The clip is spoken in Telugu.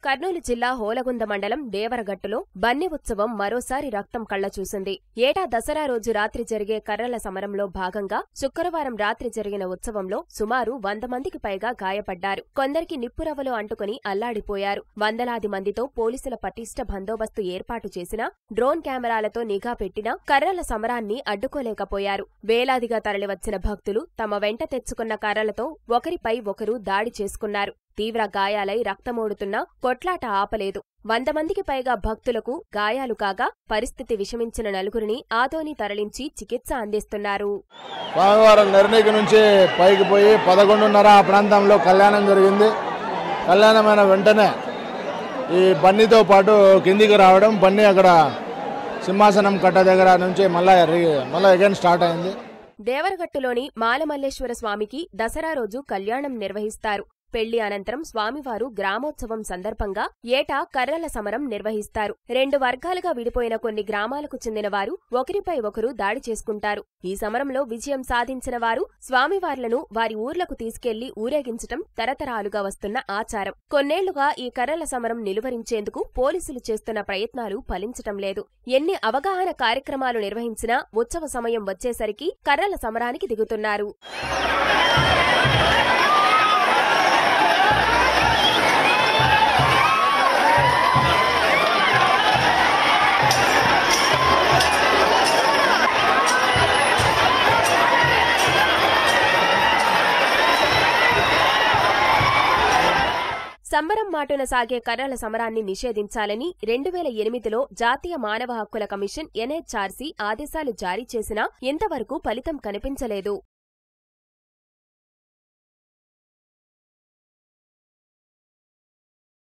కర్నూలు జిల్లా హోలగుంద మండలం దేవరగట్టులో బన్ని ఉత్సవం మరోసారి రక్తం కళ్లచూసింది ఏటా దసరా రోజు రాత్రి జరిగే కర్రల సమరంలో భాగంగా శుక్రవారం రాత్రి జరిగిన ఉత్సవంలో సుమారు వంద మందికి పైగా గాయపడ్డారు కొందరికి నిప్పురవ్వలు అంటుకుని అల్లాడిపోయారు వందలాది మందితో పోలీసుల పటిష్ట బందోబస్తు ఏర్పాటు చేసినా డ్రోన్ కెమెరాలతో నిఘా పెట్టినా కర్రల సమరాన్ని అడ్డుకోలేకపోయారు వేలాదిగా తరలివచ్చిన భక్తులు తమ వెంట తెచ్చుకున్న కర్రలతో ఒకరిపై ఒకరు దాడి చేసుకున్నారు తీవ్ర గాయాలై రక్తమోడుతున్నా కొట్లాట ఆపలేదు వంద మందికి పైగా భక్తులకు గాయాలు కాగా పరిస్థితి విషమించిన నలుగురిని ఆదోని తరలించి చికిత్స అందిస్తున్నారు స్వామివారం నిర్ణయిక నుంచి పైకి పోయి పదకొండున్నర ఆ ప్రాంతంలో కళ్యాణం జరిగింది కళ్యాణమైన వెంటనే ఈ బన్నీతో పాటు కిందికి రావడం బన్నీ అక్కడ సింహాసనం కట్ట దగ్గర నుంచి మళ్ళా రి- మళ్ళా అగైన్ స్టార్ట్ అయింది దేవరగట్టులోని మాలమల్లేశ్వర స్వామికి దసరా రోజు కళ్యాణం నిర్వహిస్తారు పెళ్లి అనంతరం స్వామివారు గ్రామోత్సవం సందర్భంగా ఏటా కర్రల సమరం నిర్వహిస్తారు రెండు వర్గాలుగా విడిపోయిన కొన్ని గ్రామాలకు చెందిన వారు ఒకరిపై ఒకరు దాడి చేసుకుంటారు ఈ సమరంలో విజయం సాధించిన వారు స్వామివార్లను వారి ఊర్లకు తీసుకెళ్లి ఊరేగించటం తరతరాలుగా వస్తున్న ఆచారం కొన్నేళ్లుగా ఈ కర్రల సమరం నిలువరించేందుకు పోలీసులు చేస్తున్న ప్రయత్నాలు ఫలించటం లేదు ఎన్ని అవగాహన కార్యక్రమాలు నిర్వహించినా ఉత్సవ సమయం వచ్చేసరికి కర్రల సమరానికి దిగుతున్నారు సంబరం మాటున సాగే కర్రల సమరాన్ని నిషేధించాలని రెండు వేల ఎనిమిదిలో జాతీయ మానవ హక్కుల కమిషన్ ఎన్హెచ్ఆర్సీ ఆదేశాలు జారీ చేసినా ఇంతవరకు ఫలితం కనిపించలేదు